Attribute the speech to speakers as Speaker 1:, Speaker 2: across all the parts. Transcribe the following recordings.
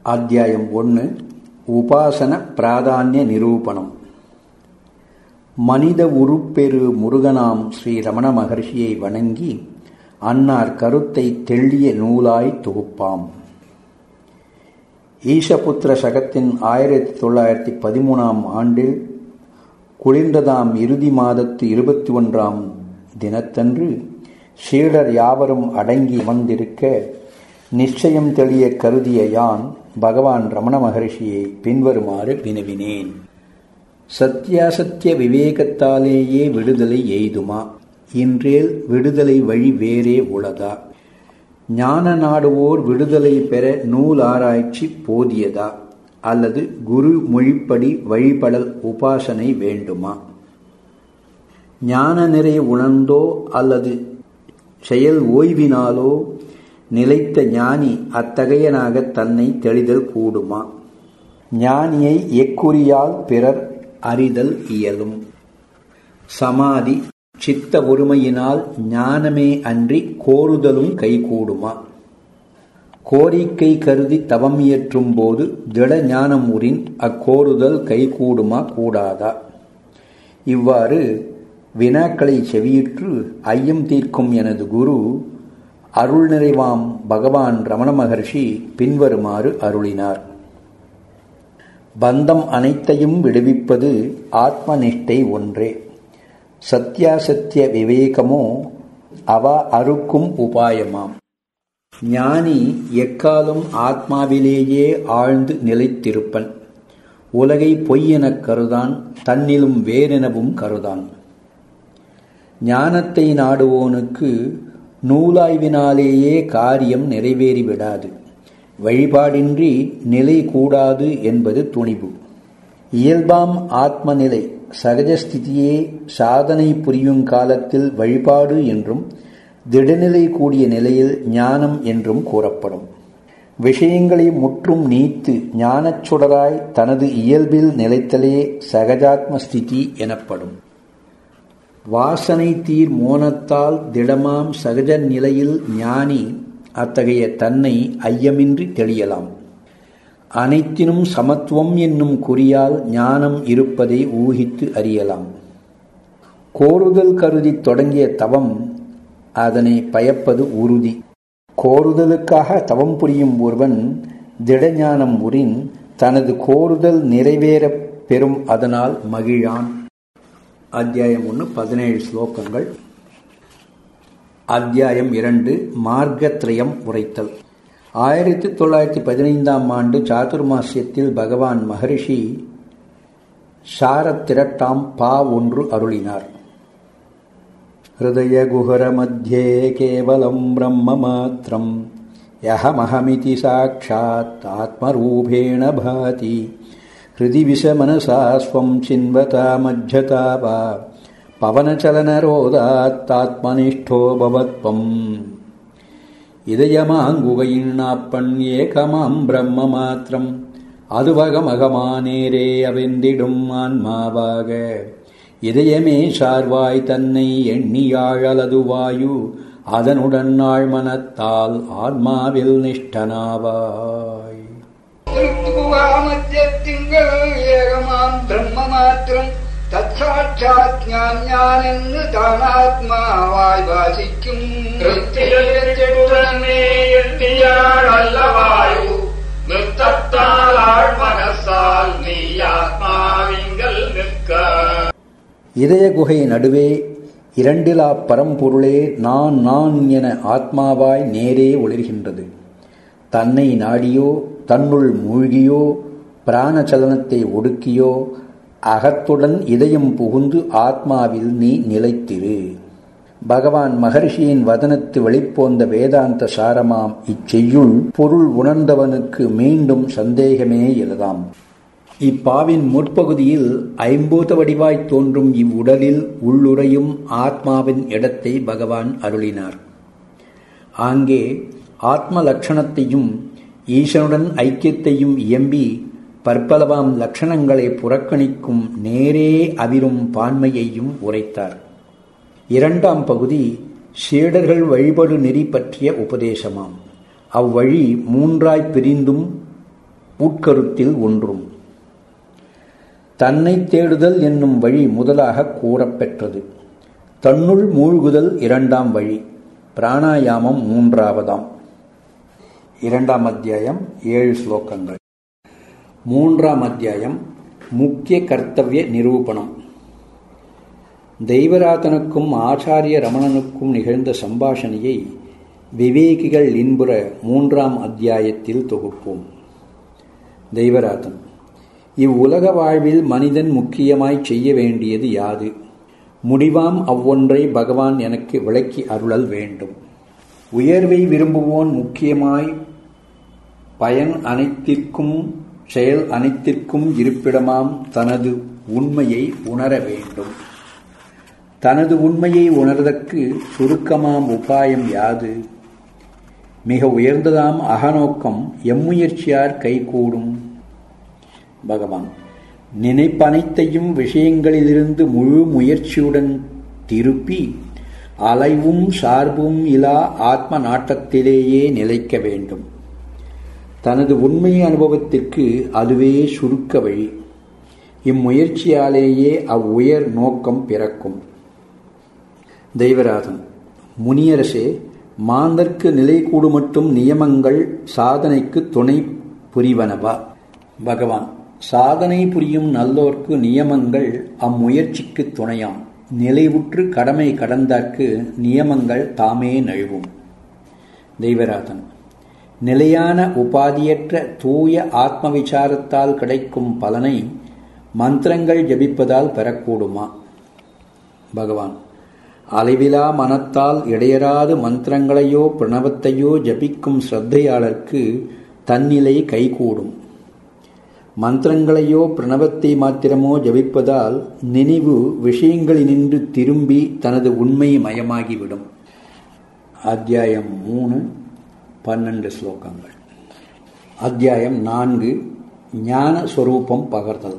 Speaker 1: அத்தியாயம் ஒன்று உபாசன பிராதானிய நிரூபணம் மனித உருப்பெரு முருகனாம் ஸ்ரீ ரமண மகர்ஷியை வணங்கி அன்னார் கருத்தை தெள்ளிய நூலாய் தொகுப்பாம் ஈஷபுத்திர சகத்தின் ஆயிரத்தி தொள்ளாயிரத்தி பதிமூணாம் ஆண்டில் குளிர்ந்ததாம் இறுதி மாதத்து இருபத்தி ஒன்றாம் தினத்தன்று சீடர் யாவரும் அடங்கி வந்திருக்க நிச்சயம் தெளிய கருதிய யான் பகவான் ரமண மகரிஷியை பின்வருமாறு வினவினேன் சத்தியாசத்திய விவேகத்தாலேயே விடுதலை எய்துமா இன்றேல் விடுதலை வழி வேறே உளதா ஞான நாடுவோர் விடுதலை பெற நூல் ஆராய்ச்சி போதியதா அல்லது குரு மொழிப்படி வழிபடல் உபாசனை வேண்டுமா ஞான நிறை உணர்ந்தோ அல்லது செயல் ஓய்வினாலோ நிலைத்த ஞானி அத்தகையனாக தன்னை தெளிதல் கூடுமா ஞானியை எக்குறியால் பிறர் அறிதல் இயலும் சமாதி சித்த ஒருமையினால் ஞானமே அன்றி கோருதலும் கைகூடுமா கோரிக்கை கருதி தவம் இயற்றும் போது திட ஞானம் உரின் அக்கோருதல் கைகூடுமா கூடாதா இவ்வாறு வினாக்களை செவியுற்று ஐயம் தீர்க்கும் எனது குரு அருள் நிறைவாம் பகவான் ரமண மகர்ஷி பின்வருமாறு அருளினார் பந்தம் அனைத்தையும் விடுவிப்பது ஆத்மநிஷ்டை ஒன்றே சத்தியாசத்திய விவேகமோ அவ அறுக்கும் உபாயமாம் ஞானி எக்காலும் ஆத்மாவிலேயே ஆழ்ந்து நிலைத்திருப்பன் உலகை பொய் எனக் கருதான் தன்னிலும் வேறெனவும் கருதான் ஞானத்தை நாடுவோனுக்கு நூலாய்வினாலேயே காரியம் நிறைவேறிவிடாது வழிபாடின்றி நிலை கூடாது என்பது துணிவு இயல்பாம் ஆத்மநிலை சகஜஸ்திதியே சாதனை புரியும் காலத்தில் வழிபாடு என்றும் திடநிலை கூடிய நிலையில் ஞானம் என்றும் கூறப்படும் விஷயங்களை முற்றும் நீத்து ஞானச் சுடராய் தனது இயல்பில் நிலைத்தலே சகஜாத்ம ஸ்திதி எனப்படும் வாசனை தீர் மோனத்தால் திடமாம் சகஜ நிலையில் ஞானி அத்தகைய தன்னை ஐயமின்றி தெளியலாம் அனைத்தினும் சமத்துவம் என்னும் குறியால் ஞானம் இருப்பதை ஊகித்து அறியலாம் கோருதல் கருதி தொடங்கிய தவம் அதனை பயப்பது உறுதி கோருதலுக்காக தவம் புரியும் ஒருவன் திடஞானம் உரின் தனது கோருதல் நிறைவேறப் பெறும் அதனால் மகிழான் அத்தியாயம் ஒன்று பதினேழு ஸ்லோகங்கள் அத்தியாயம் இரண்டு மார்க்கத்ரயம் உரைத்தல் ஆயிரத்தி தொள்ளாயிரத்தி பதினைந்தாம் ஆண்டு சாதுர்மாசியத்தில் பகவான் மகரிஷி சாரத்திரட்டாம் பா ஒன்று அருளினார் हृदयगुहरमध्ये केवलं ब्रह्ममात्रं यहमहमिति साक्षात् आत्मरूपेण भाति हृदि विषमनसा स्वं चिन्वता मज्जता वा पवनचलनरोदात्तात्मनिष्ठो भवत्वम् இதயமாங்குகையின்னாப்பண் ஏகமாம் பிரம்மமாத்திரம் அதுவகமகமானேரே அவெந்திடும் ஆன்மாவாக இதயமே சார்வாய் தன்னை எண்ணியாழலது வாயு அதனுடன் நாள் மனத்தால் ஆன்மாவில் நிஷ்டனாவாய்
Speaker 2: മധ്യത്തിങ്കൾ ഏകമാം ബ്രഹ്മമാത്രം തത്സാക്ഷാത് ഞാൻ ഞാനെന്ന് താനാത്മാവായി ഭാഷിക്കും
Speaker 3: കൃത്യനെ എണ്ണിയാളല്ലവായു നൃത്തത്താൽ ആഴ്മനസാൽ നീ ആത്മാവിങ്കൽ നിൽക്ക
Speaker 1: இதய குகை நடுவே இரண்டிலா பரம்பொருளே நான் நான் என ஆத்மாவாய் நேரே ஒளிர்கின்றது தன்னை நாடியோ தன்னுள் மூழ்கியோ பிராண சலனத்தை ஒடுக்கியோ அகத்துடன் இதயம் புகுந்து ஆத்மாவில் நீ நிலைத்திரு பகவான் மகர்ஷியின் வதனத்து வெளிப்போந்த வேதாந்த சாரமாம் இச்செய்யுள் பொருள் உணர்ந்தவனுக்கு மீண்டும் சந்தேகமே எழுதாம் இப்பாவின் முற்பகுதியில் ஐம்பூத வடிவாய் தோன்றும் இவ்வுடலில் உள்ளுரையும் ஆத்மாவின் இடத்தை பகவான் அருளினார் ஆங்கே ஆத்ம லட்சணத்தையும் ஈசனுடன் ஐக்கியத்தையும் இயம்பி பற்பலவாம் லட்சணங்களை புறக்கணிக்கும் நேரே அவிரும் பான்மையையும் உரைத்தார் இரண்டாம் பகுதி சீடர்கள் வழிபடு நெறி பற்றிய உபதேசமாம் அவ்வழி மூன்றாய் பிரிந்தும் உட்கருத்தில் ஒன்றும் தன்னை தேடுதல் என்னும் வழி முதலாக கூறப்பெற்றது தன்னுள் மூழ்குதல் இரண்டாம் வழி பிராணாயாமம் மூன்றாவதாம் இரண்டாம் அத்தியாயம் ஏழு ஸ்லோகங்கள் மூன்றாம் அத்தியாயம் முக்கிய கர்த்தவிய நிரூபணம் தெய்வராதனுக்கும் ஆச்சாரிய ரமணனுக்கும் நிகழ்ந்த சம்பாஷணையை விவேகிகள் இன்புற மூன்றாம் அத்தியாயத்தில் தொகுப்போம் தெய்வராதன் இவ்வுலக வாழ்வில் மனிதன் முக்கியமாய் செய்ய வேண்டியது யாது முடிவாம் அவ்வொன்றை பகவான் எனக்கு விளக்கி அருளல் வேண்டும் உயர்வை விரும்புவோன் முக்கியமாய் பயன் அனைத்திற்கும் செயல் அனைத்திற்கும் இருப்பிடமாம் தனது உண்மையை உணர வேண்டும் தனது உண்மையை உணர்தற்கு சுருக்கமாம் உபாயம் யாது மிக உயர்ந்ததாம் அகநோக்கம் எம்முயற்சியார் கைகூடும் பகவான் நினைப்பனைத்தையும் விஷயங்களிலிருந்து முழு முயற்சியுடன் திருப்பி அலைவும் சார்பும் இலா ஆத்ம நாட்டத்திலேயே நிலைக்க வேண்டும் தனது உண்மை அனுபவத்திற்கு அதுவே சுருக்க வழி இம்முயற்சியாலேயே அவ்வுயர் நோக்கம் பிறக்கும் தெய்வராதன் முனியரசே மாந்தர்க்கு நிலை கூடுமட்டும் நியமங்கள் சாதனைக்கு துணை புரிவனவா பகவான் சாதனை புரியும் நல்லோர்க்கு நியமங்கள் அம்முயற்சிக்கு துணையாம் நிலைவுற்று கடமை கடந்தார்க்கு நியமங்கள் தாமே நழுவும் தெய்வராதன் நிலையான உபாதியற்ற தூய ஆத்ம விசாரத்தால் கிடைக்கும் பலனை மந்திரங்கள் ஜபிப்பதால் பெறக்கூடுமா பகவான் அளவிலா மனத்தால் இடையராது மந்திரங்களையோ பிரணவத்தையோ ஜபிக்கும் ஸ்ரத்தையாளருக்கு தன்னிலை கைகூடும் மந்திரங்களையோ பிரணவத்தை மாத்திரமோ ஜபிப்பதால் நினைவு விஷயங்களினின்று திரும்பி தனது உண்மை மயமாகிவிடும் அத்தியாயம் மூணு பன்னெண்டு ஸ்லோகங்கள் அத்தியாயம் நான்கு ஞான ஸ்வரூபம் பகர்தல்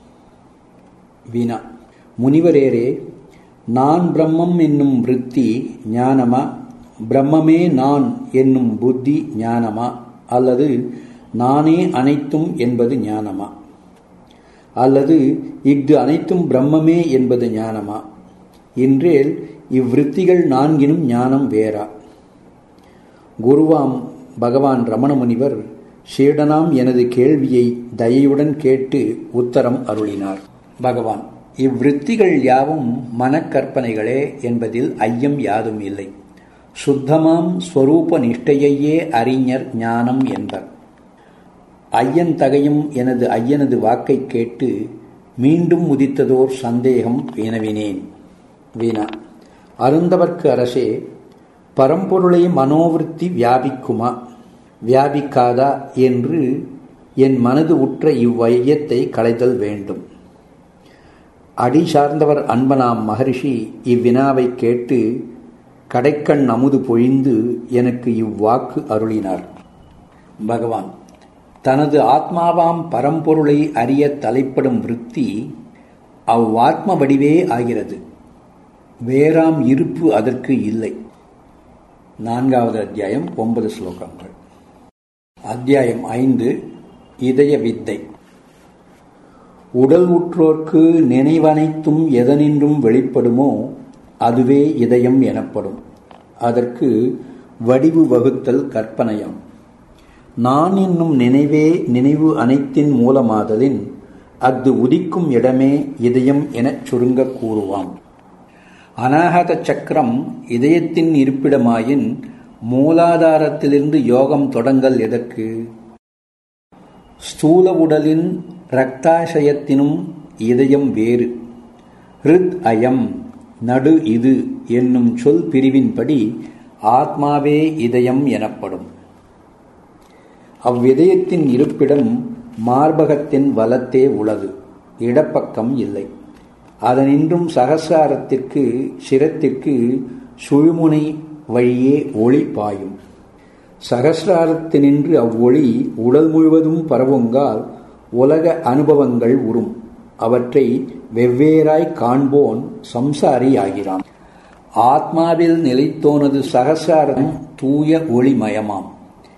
Speaker 1: வீணா முனிவரேரே நான் பிரம்மம் என்னும் விருத்தி ஞானமா பிரம்மமே நான் என்னும் புத்தி ஞானமா அல்லது நானே அனைத்தும் என்பது ஞானமா அல்லது இஃது அனைத்தும் பிரம்மமே என்பது ஞானமா இன்றேல் இவ்விருத்திகள் நான்கினும் ஞானம் வேறா குருவாம் பகவான் ரமண முனிவர் சீடனாம் எனது கேள்வியை தயையுடன் கேட்டு உத்தரம் அருளினார் பகவான் இவ்விருத்திகள் யாவும் மனக்கற்பனைகளே என்பதில் ஐயம் யாதும் இல்லை சுத்தமாம் ஸ்வரூப நிஷ்டையையே அறிஞர் ஞானம் என்பர் ஐயன் தகையும் எனது ஐயனது வாக்கை கேட்டு மீண்டும் உதித்ததோர் சந்தேகம் வினவினேன் வீணா அருந்தவர்க்கு அரசே பரம்பொருளை மனோவிருத்தி வியாபிக்குமா வியாபிக்காதா என்று என் மனது உற்ற இவ்வையத்தை களைதல் வேண்டும் அடி சார்ந்தவர் அன்பனாம் மகரிஷி இவ்வினாவை கேட்டு கடைக்கண் அமுது பொழிந்து எனக்கு இவ்வாக்கு அருளினார் பகவான் தனது ஆத்மாவாம் பரம்பொருளை அறிய தலைப்படும் விருத்தி அவ்வாத்ம வடிவே ஆகிறது வேறாம் இருப்பு அதற்கு இல்லை நான்காவது அத்தியாயம் ஒன்பது ஸ்லோகங்கள் அத்தியாயம் ஐந்து இதய வித்தை உடல் உற்றோர்க்கு நினைவனைத்தும் எதனின்றும் வெளிப்படுமோ அதுவே இதயம் எனப்படும் அதற்கு வடிவு வகுத்தல் கற்பனையம் நான் என்னும் நினைவே நினைவு அனைத்தின் மூலமாதலின் அஃது உதிக்கும் இடமே இதயம் எனச் சுருங்க கூறுவாம் அநாகத சக்கரம் இதயத்தின் இருப்பிடமாயின் மூலாதாரத்திலிருந்து யோகம் தொடங்கல் எதற்கு ஸ்தூல உடலின் இரத்தாசயத்தினும் இதயம் வேறு ஹிருத் அயம் நடு இது என்னும் சொல் பிரிவின்படி ஆத்மாவே இதயம் எனப்படும் அவ்விதயத்தின் இருப்பிடம் மார்பகத்தின் வலத்தே உளது இடப்பக்கம் இல்லை அதனின்றும் சகசாரத்திற்கு சிரத்திற்கு சுழுமுனை வழியே ஒளி பாயும் சகசிராரத்தினின்று அவ்வொளி உடல் முழுவதும் பரவுங்கால் உலக அனுபவங்கள் உறும் அவற்றை வெவ்வேறாய் காண்போன் சம்சாரி ஆகிறான் ஆத்மாவில் நிலைத்தோனது சகசாரம் தூய ஒளிமயமாம்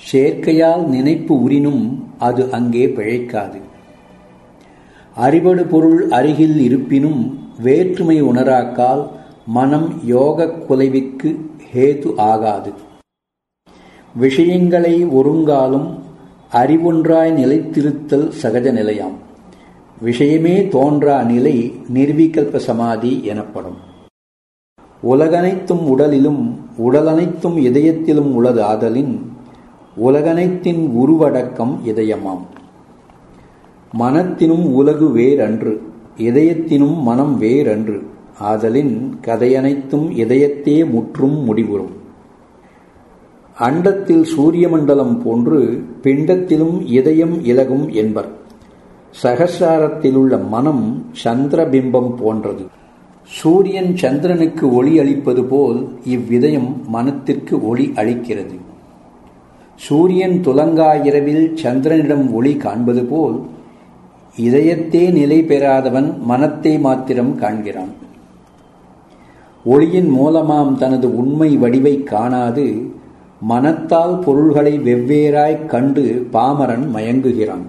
Speaker 1: சேர்க்கையால் நினைப்பு உரினும் அது அங்கே பிழைக்காது அறிவடு பொருள் அருகில் இருப்பினும் வேற்றுமை உணராக்கால் மனம் யோகக் குலைவிற்கு ஹேது ஆகாது விஷயங்களை ஒருங்காலும் அறிவொன்றாய் நிலைத்திருத்தல் சகஜ நிலையாம் விஷயமே தோன்றா நிலை நிர்விகல்ப சமாதி எனப்படும் உலகனைத்தும் உடலிலும் உடலனைத்தும் இதயத்திலும் உள்ளது ஆதலின் உலகனைத்தின் உருவடக்கம் இதயமாம் மனத்தினும் உலகு வேறன்று இதயத்தினும் மனம் வேறன்று ஆதலின் கதையனைத்தும் இதயத்தே முற்றும் முடிவுறும் அண்டத்தில் சூரிய மண்டலம் போன்று பிண்டத்திலும் இதயம் இலகும் என்பர் சகசாரத்திலுள்ள மனம் சந்திரபிம்பம் போன்றது சூரியன் சந்திரனுக்கு ஒளி அளிப்பது போல் இவ்விதயம் மனத்திற்கு ஒளி அளிக்கிறது சூரியன் துலங்கா இரவில் சந்திரனிடம் ஒளி காண்பது போல் இதயத்தே நிலை பெறாதவன் மனத்தை மாத்திரம் காண்கிறான் ஒளியின் மூலமாம் தனது உண்மை வடிவை காணாது மனத்தால் பொருள்களை வெவ்வேறாய்க் கண்டு பாமரன் மயங்குகிறான்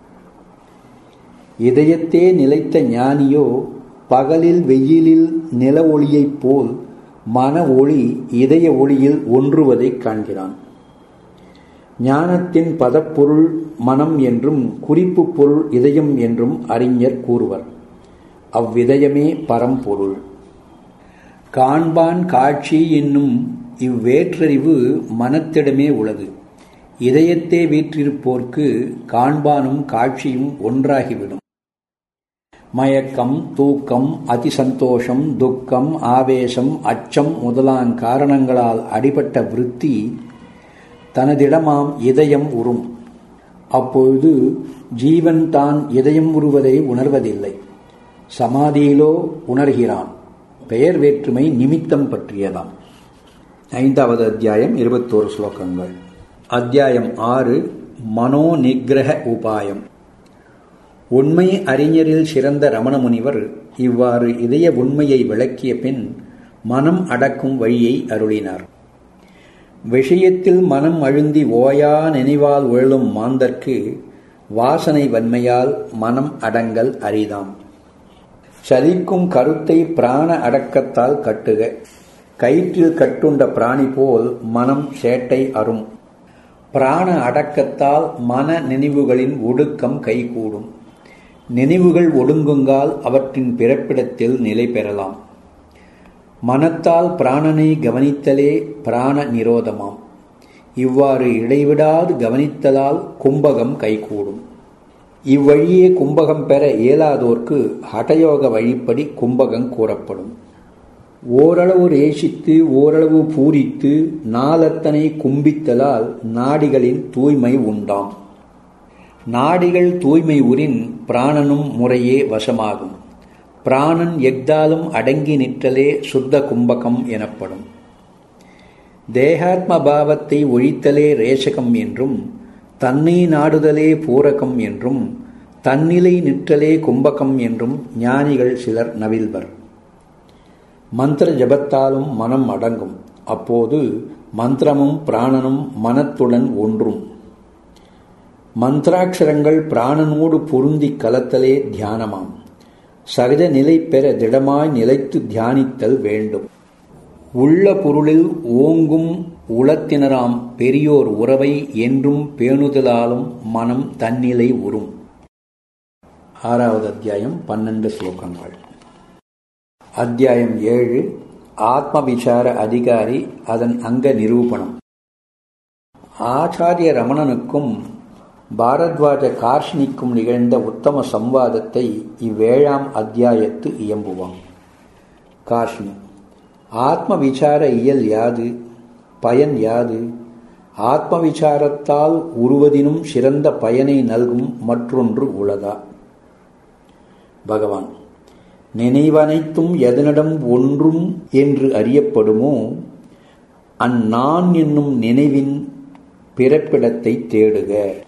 Speaker 1: இதயத்தே நிலைத்த ஞானியோ பகலில் வெயிலில் நில ஒளியைப் போல் மன ஒளி இதய ஒளியில் ஒன்றுவதைக் காண்கிறான் ஞானத்தின் பதப்பொருள் மனம் என்றும் குறிப்பு பொருள் இதயம் என்றும் அறிஞர் கூறுவர் அவ்விதயமே பரம்பொருள் காண்பான் காட்சி என்னும் இவ்வேற்றறிவு மனத்திடமே உள்ளது இதயத்தே வீற்றிருப்போர்க்கு காண்பானும் காட்சியும் ஒன்றாகிவிடும் மயக்கம் தூக்கம் அதிசந்தோஷம் துக்கம் ஆவேசம் அச்சம் முதலான் காரணங்களால் அடிபட்ட விருத்தி தனதிடமாம் இதயம் உறும் அப்பொழுது ஜீவன் தான் இதயம் உருவதை உணர்வதில்லை சமாதியிலோ உணர்கிறான் பெயர் வேற்றுமை நிமித்தம் பற்றியதாம் ஐந்தாவது அத்தியாயம் இருபத்தோரு ஸ்லோகங்கள் அத்தியாயம் ஆறு மனோ நிகிரக உபாயம் உண்மை அறிஞரில் சிறந்த ரமண முனிவர் இவ்வாறு இதய உண்மையை விளக்கிய பின் மனம் அடக்கும் வழியை அருளினார் விஷயத்தில் மனம் அழுந்தி ஓயா நினைவால் உழலும் மாந்தர்க்கு வாசனை வன்மையால் மனம் அடங்கல் அரிதாம் சலிக்கும் கருத்தை பிராண அடக்கத்தால் கட்டுக கயிற்றில் கட்டுண்ட பிராணி போல் மனம் சேட்டை அரும் பிராண அடக்கத்தால் மன நினைவுகளின் ஒடுக்கம் கைகூடும் நினைவுகள் ஒடுங்குங்கால் அவற்றின் பிறப்பிடத்தில் நிலை பெறலாம் மனத்தால் பிராணனை கவனித்தலே பிராண நிரோதமாம் இவ்வாறு இடைவிடாது கவனித்ததால் கும்பகம் கைகூடும் இவ்வழியே கும்பகம் பெற இயலாதோர்க்கு ஹடயோக வழிப்படி கும்பகம் கூறப்படும் ஓரளவு ரேசித்து ஓரளவு பூரித்து நாளத்தனை கும்பித்தலால் நாடிகளின் தூய்மை உண்டாம் நாடிகள் தூய்மை உரின் பிராணனும் முறையே வசமாகும் பிராணன் எக்தாலும் அடங்கி நிற்றலே சுத்த கும்பகம் எனப்படும் தேகாத்ம பாவத்தை ஒழித்தலே ரேசகம் என்றும் தன்னை நாடுதலே பூரகம் என்றும் தன்னிலை நிற்றலே கும்பகம் என்றும் ஞானிகள் சிலர் நவில்வர் மந்திர ஜபத்தாலும் மனம் அடங்கும் அப்போது மந்திரமும் பிராணனும் மனத்துடன் ஒன்றும் மந்திராட்சரங்கள் பிராணனோடு பொருந்தி கலத்தலே தியானமாம் சகஜ நிலை பெற திடமாய் நிலைத்து தியானித்தல் வேண்டும் உள்ள பொருளில் ஓங்கும் உளத்தினராம் பெரியோர் உறவை என்றும் பேணுதலாலும் மனம் தன்னிலை உறும் ஆறாவது அத்தியாயம் பன்னெண்டு ஸ்லோகங்கள் அத்தியாயம் ஏழு ஆத்ம விசார அதிகாரி அதன் அங்க நிரூபணம் ஆச்சாரிய ரமணனுக்கும் பாரத்வாஜ கார்ஷினிக்கும் நிகழ்ந்த உத்தம சம்வாதத்தை இவ்வேழாம் அத்தியாயத்து இயம்புவான் கார்ஷினி ஆத்ம விசார இயல் யாது பயன் யாது ஆத்ம விசாரத்தால் உருவதினும் சிறந்த பயனை நல்கும் மற்றொன்று உளதா பகவான் நினைவனைத்தும் எதனிடம் ஒன்றும் என்று அறியப்படுமோ அந்நான் என்னும் நினைவின் பிறப்பிடத்தை தேடுக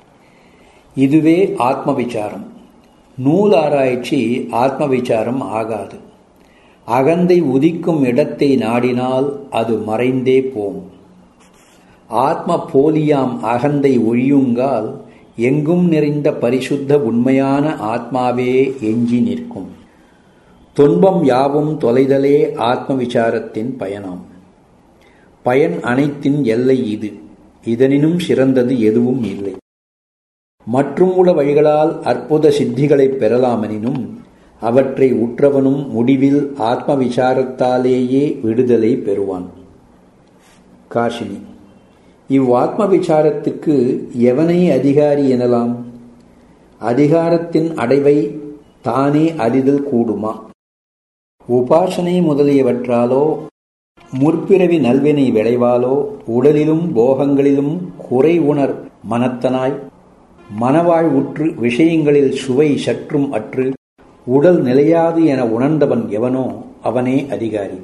Speaker 1: இதுவே ஆத்ம விசாரம் நூல் ஆராய்ச்சி ஆத்ம விசாரம் ஆகாது அகந்தை உதிக்கும் இடத்தை நாடினால் அது மறைந்தே போம் ஆத்ம போலியாம் அகந்தை ஒழியுங்கால் எங்கும் நிறைந்த பரிசுத்த உண்மையான ஆத்மாவே எஞ்சி நிற்கும் துன்பம் யாவும் தொலைதலே ஆத்ம விசாரத்தின் பயனாம் பயன் அனைத்தின் எல்லை இது இதனினும் சிறந்தது எதுவும் இல்லை மற்றும் உள்ள வழிகளால் அற்புத சித்திகளைப் பெறலாமெனினும் அவற்றை உற்றவனும் முடிவில் ஆத்ம விசாரத்தாலேயே விடுதலை பெறுவான் காஷினி இவ்வாத்ம விசாரத்துக்கு எவனை அதிகாரி எனலாம் அதிகாரத்தின் அடைவை தானே அறிதல் கூடுமா உபாசனை முதலியவற்றாலோ முற்பிறவி நல்வினை விளைவாலோ உடலிலும் போகங்களிலும் குறை உணர் மனத்தனாய் மனவாழ்வுற்று விஷயங்களில் சுவை சற்றும் அற்று உடல் நிலையாது என உணர்ந்தவன் எவனோ அவனே அதிகாரி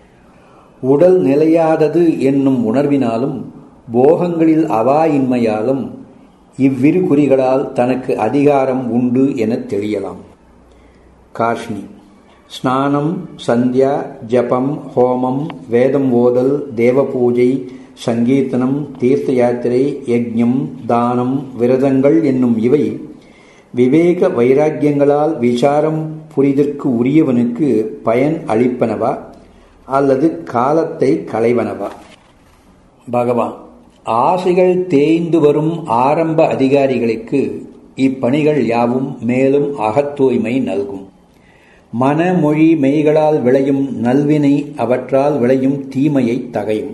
Speaker 1: உடல் நிலையாதது என்னும் உணர்வினாலும் போகங்களில் அவாயின்மையாலும் இவ்விரு குறிகளால் தனக்கு அதிகாரம் உண்டு எனத் தெளியலாம் காஷ்மி ஸ்நானம் சந்தியா ஜபம் ஹோமம் வேதம் ஓதல் தேவ பூஜை சங்கீர்த்தனம் தீர்த்த யாத்திரை யஜ்ஞம் தானம் விரதங்கள் என்னும் இவை விவேக வைராக்கியங்களால் விசாரம் புரிதற்கு உரியவனுக்கு பயன் அளிப்பனவா அல்லது காலத்தை களைவனவா பகவான் ஆசைகள் தேய்ந்து வரும் ஆரம்ப அதிகாரிகளுக்கு இப்பணிகள் யாவும் மேலும் அகத்தூய்மை நல்கும் மன மொழி மெய்களால் விளையும் நல்வினை அவற்றால் விளையும் தீமையை தகையும்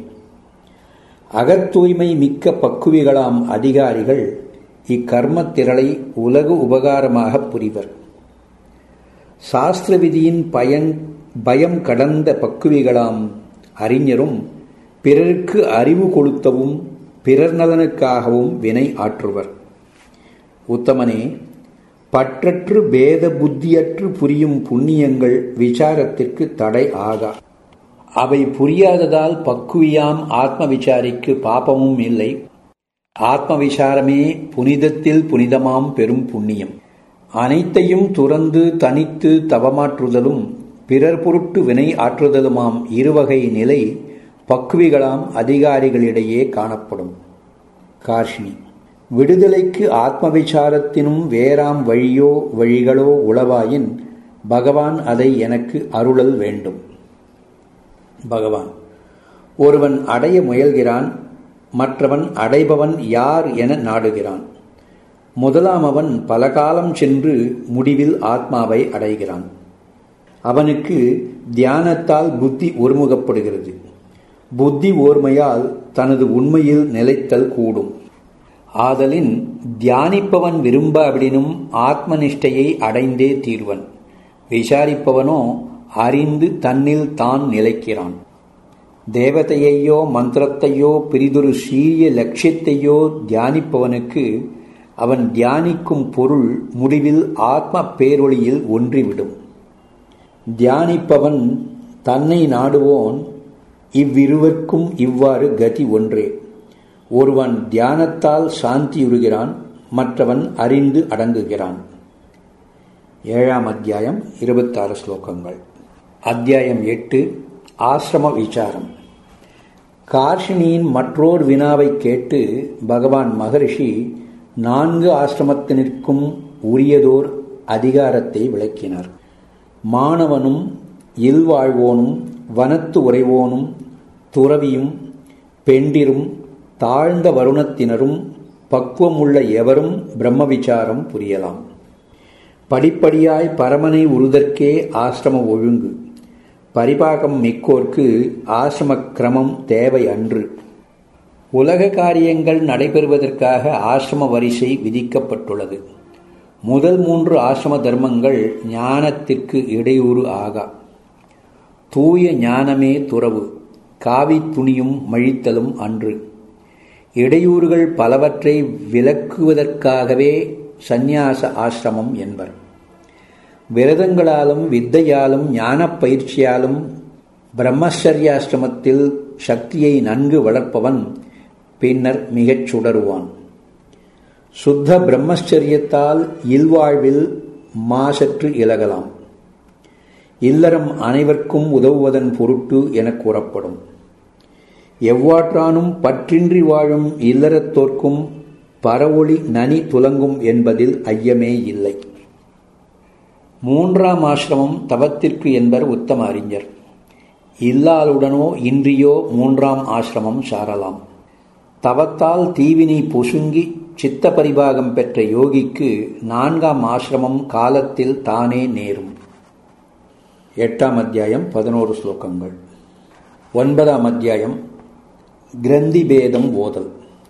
Speaker 1: அகத்தூய்மை மிக்க பக்குவிகளாம் அதிகாரிகள் இக்கர்மத்திரளை உலகு உபகாரமாக புரிவர் சாஸ்திர விதியின் பயன் பயம் கடந்த பக்குவிகளாம் அறிஞரும் பிறருக்கு அறிவு கொளுத்தவும் பிறர் நலனுக்காகவும் வினை ஆற்றுவர் உத்தமனே பற்றற்று பேத புத்தியற்று புரியும் புண்ணியங்கள் விசாரத்திற்கு தடை ஆகா அவை புரியாததால் பக்குவியாம் ஆத்ம விசாரிக்கு பாபமும் இல்லை ஆத்ம விசாரமே புனிதத்தில் புனிதமாம் பெரும் புண்ணியம் அனைத்தையும் துறந்து தனித்து தவமாற்றுதலும் பிறர் பொருட்டு வினை ஆற்றுதலுமாம் இருவகை நிலை பக்குவிகளாம் அதிகாரிகளிடையே காணப்படும் கார்ஷினி விடுதலைக்கு ஆத்ம விசாரத்தினும் வேறாம் வழியோ வழிகளோ உளவாயின் பகவான் அதை எனக்கு அருளல் வேண்டும் பகவான் ஒருவன் அடைய முயல்கிறான் மற்றவன் அடைபவன் யார் என நாடுகிறான் முதலாமவன் பல காலம் சென்று முடிவில் ஆத்மாவை அடைகிறான் அவனுக்கு தியானத்தால் புத்தி ஒருமுகப்படுகிறது புத்தி ஓர்மையால் தனது உண்மையில் நிலைத்தல் கூடும் ஆதலின் தியானிப்பவன் விரும்பாவிடினும் ஆத்மனிஷ்டையை அடைந்தே தீர்வன் விசாரிப்பவனோ அறிந்து தன்னில் தான் நிலைக்கிறான் தேவதையையோ மந்திரத்தையோ பிரிதொரு சீரிய லட்சியத்தையோ தியானிப்பவனுக்கு அவன் தியானிக்கும் பொருள் முடிவில் ஆத்ம பேரொளியில் ஒன்றிவிடும் தியானிப்பவன் தன்னை நாடுவோன் இவ்விருவர்க்கும் இவ்வாறு கதி ஒன்றே ஒருவன் தியானத்தால் சாந்தியுறுகிறான் மற்றவன் அறிந்து அடங்குகிறான் ஏழாம் அத்தியாயம் இருபத்தாறு ஸ்லோகங்கள் அத்தியாயம் எட்டு ஆசிரம விசாரம் கார்ஷினியின் மற்றோர் வினாவை கேட்டு பகவான் மகரிஷி நான்கு ஆசிரமத்தினருக்கும் உரியதோர் அதிகாரத்தை விளக்கினார் மாணவனும் இல்வாழ்வோனும் வனத்து உறைவோனும் துறவியும் பெண்டிரும் தாழ்ந்த வருணத்தினரும் பக்குவமுள்ள எவரும் பிரம்ம விசாரம் புரியலாம் படிப்படியாய் பரமனை உருதற்கே ஆசிரம ஒழுங்கு பரிபாகம் மிக்கோர்க்கு ஆசிரம கிரமம் தேவை அன்று உலக காரியங்கள் நடைபெறுவதற்காக ஆசிரம வரிசை விதிக்கப்பட்டுள்ளது முதல் மூன்று ஆசிரம தர்மங்கள் ஞானத்திற்கு இடையூறு ஆகா தூய ஞானமே துறவு காவி துணியும் மழித்தலும் அன்று இடையூறுகள் பலவற்றை விலக்குவதற்காகவே சந்நியாச ஆசிரமம் என்பர் விரதங்களாலும் வித்தையாலும் ஞானப் பயிற்சியாலும் பிரம்மச்சரியாசிரமத்தில் சக்தியை நன்கு வளர்ப்பவன் பின்னர் மிகச் சுடருவான் சுத்த பிரம்மச்சரியத்தால் இல்வாழ்வில் மாசற்று இலகலாம் இல்லறம் அனைவருக்கும் உதவுவதன் பொருட்டு என கூறப்படும் எவ்வாற்றானும் பற்றின்றி வாழும் இல்லறத்தோர்க்கும் பரவொளி நனி துலங்கும் என்பதில் ஐயமே இல்லை மூன்றாம் ஆசிரமம் தவத்திற்கு என்பர் உத்தம அறிஞர் இல்லாளுடனோ இன்றியோ மூன்றாம் ஆசிரமம் சாரலாம் தவத்தால் தீவினை பொசுங்கி சித்த பரிபாகம் பெற்ற யோகிக்கு நான்காம் ஆசிரமம் காலத்தில் தானே நேரும் எட்டாம் அத்தியாயம் பதினோரு ஸ்லோகங்கள் ஒன்பதாம் அத்தியாயம் கிரந்தி பேதம் ஓதல்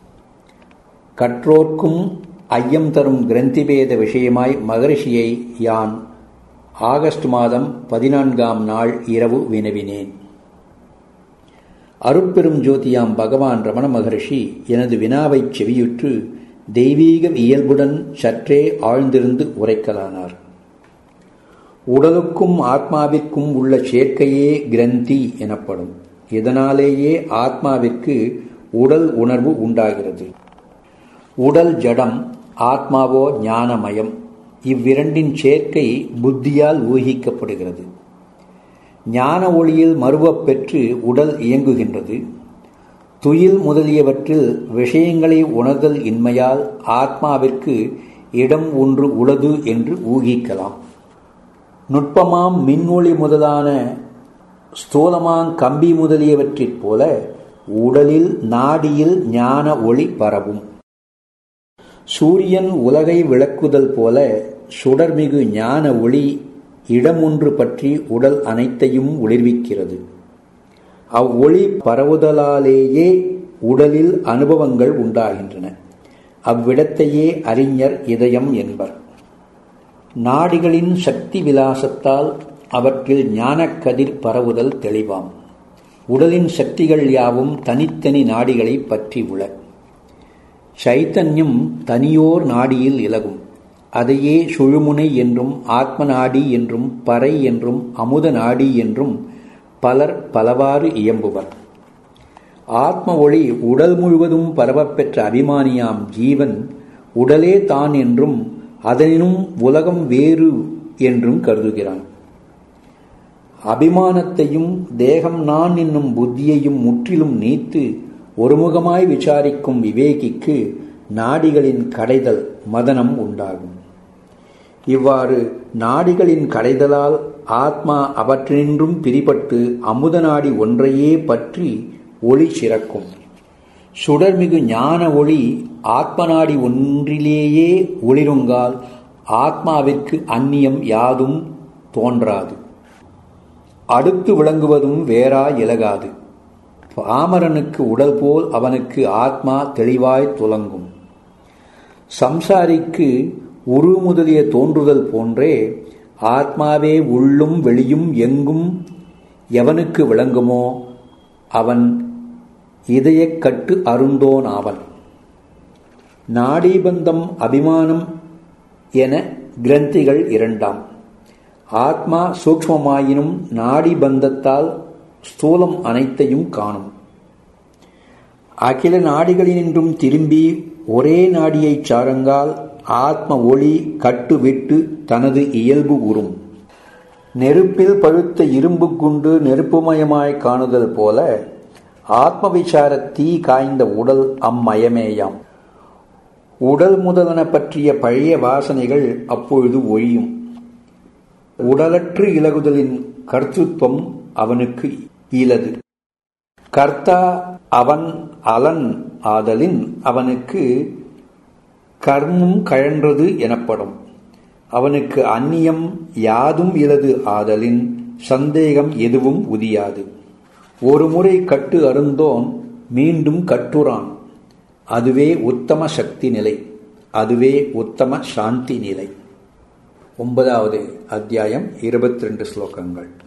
Speaker 1: கற்றோர்க்கும் ஐயம் தரும் கிரந்தி பேத விஷயமாய் மகரிஷியை யான் ஆகஸ்ட் மாதம் பதினான்காம் நாள் இரவு வினவினேன் அருட்பெரும் ஜோதியாம் பகவான் ரமண மகரிஷி எனது வினாவைச் செவியுற்று தெய்வீக இயல்புடன் சற்றே ஆழ்ந்திருந்து உரைக்கலானார் உடலுக்கும் ஆத்மாவிற்கும் உள்ள சேர்க்கையே கிரந்தி எனப்படும் இதனாலேயே ஆத்மாவிற்கு உடல் உணர்வு உண்டாகிறது உடல் ஜடம் ஆத்மாவோ ஞானமயம் இவ்விரண்டின் சேர்க்கை புத்தியால் ஊகிக்கப்படுகிறது ஞான ஒளியில் மறுவப் பெற்று உடல் இயங்குகின்றது துயில் முதலியவற்றில் விஷயங்களை உணர்தல் இன்மையால் ஆத்மாவிற்கு இடம் ஒன்று உளது என்று ஊகிக்கலாம் நுட்பமாம் மின்னொளி முதலான ஸ்தூலமாங் கம்பி முதலியவற்றைப் போல உடலில் நாடியில் ஞான ஒளி பரவும் சூரியன் உலகை விளக்குதல் போல சுடர்மிகு ஞான ஒளி இடமொன்று பற்றி உடல் அனைத்தையும் ஒளிர்விக்கிறது அவ்வொளி பரவுதலாலேயே உடலில் அனுபவங்கள் உண்டாகின்றன அவ்விடத்தையே அறிஞர் இதயம் என்பர் நாடிகளின் சக்தி விலாசத்தால் அவற்றில் ஞானக்கதிர் பரவுதல் தெளிவாம் உடலின் சக்திகள் யாவும் தனித்தனி நாடிகளை பற்றி உள சைத்தன்யம் தனியோர் நாடியில் இலகும் அதையே சுழுமுனை என்றும் ஆத்ம நாடி என்றும் பறை என்றும் அமுத நாடி என்றும் பலர் பலவாறு இயம்புவர் ஆத்ம ஒளி உடல் முழுவதும் பரவப்பெற்ற அபிமானியாம் ஜீவன் உடலே தான் என்றும் அதனினும் உலகம் வேறு என்றும் கருதுகிறான் அபிமானத்தையும் தேகம் நான் என்னும் புத்தியையும் முற்றிலும் நீத்து ஒருமுகமாய் விசாரிக்கும் விவேகிக்கு நாடிகளின் கடைதல் மதனம் உண்டாகும் இவ்வாறு நாடிகளின் கடைதலால் ஆத்மா அவற்றினின்றும் பிரிபட்டு அமுத நாடி ஒன்றையே பற்றி ஒளி சிறக்கும் சுடர்மிகு ஞான ஒளி ஆத்ம நாடி ஒன்றிலேயே ஒளிருங்கால் ஆத்மாவிற்கு அந்நியம் யாதும் தோன்றாது அடுத்து விளங்குவதும் வேறா இலகாது பாமரனுக்கு உடல் போல் அவனுக்கு ஆத்மா தெளிவாய் துலங்கும் சம்சாரிக்கு உரு முதலிய தோன்றுதல் போன்றே ஆத்மாவே உள்ளும் வெளியும் எங்கும் எவனுக்கு விளங்குமோ அவன் இதயக் கட்டு அருந்தோன் ஆவன் நாடீபந்தம் அபிமானம் என கிரந்திகள் இரண்டாம் ஆத்மா சூக்மமாயினும் நாடி பந்தத்தால் ஸ்தூலம் அனைத்தையும் காணும் அகில நாடிகளினின்றும் திரும்பி ஒரே நாடியைச் சாருங்கால் ஆத்ம ஒளி கட்டுவிட்டு தனது இயல்பு உறும் நெருப்பில் பழுத்த இரும்பு குண்டு நெருப்புமயமாய் காணுதல் போல ஆத்ம விசார தீ காய்ந்த உடல் அம்மயமேயாம் உடல் முதலன பற்றிய பழைய வாசனைகள் அப்பொழுது ஒழியும் உடலற்று இலகுதலின் கர்த்தத்துவம் அவனுக்கு ஈலது கர்த்தா அவன் அலன் ஆதலின் அவனுக்கு கர்மம் கழன்றது எனப்படும் அவனுக்கு அந்நியம் யாதும் இலது ஆதலின் சந்தேகம் எதுவும் உதியாது ஒரு முறை கட்டு அருந்தோன் மீண்டும் கட்டுறான் அதுவே உத்தம சக்தி நிலை அதுவே உத்தம சாந்தி நிலை ஒன்பதாவது அத்தியாயம் இருபத்தி ரெண்டு ஸ்லோகங்கள்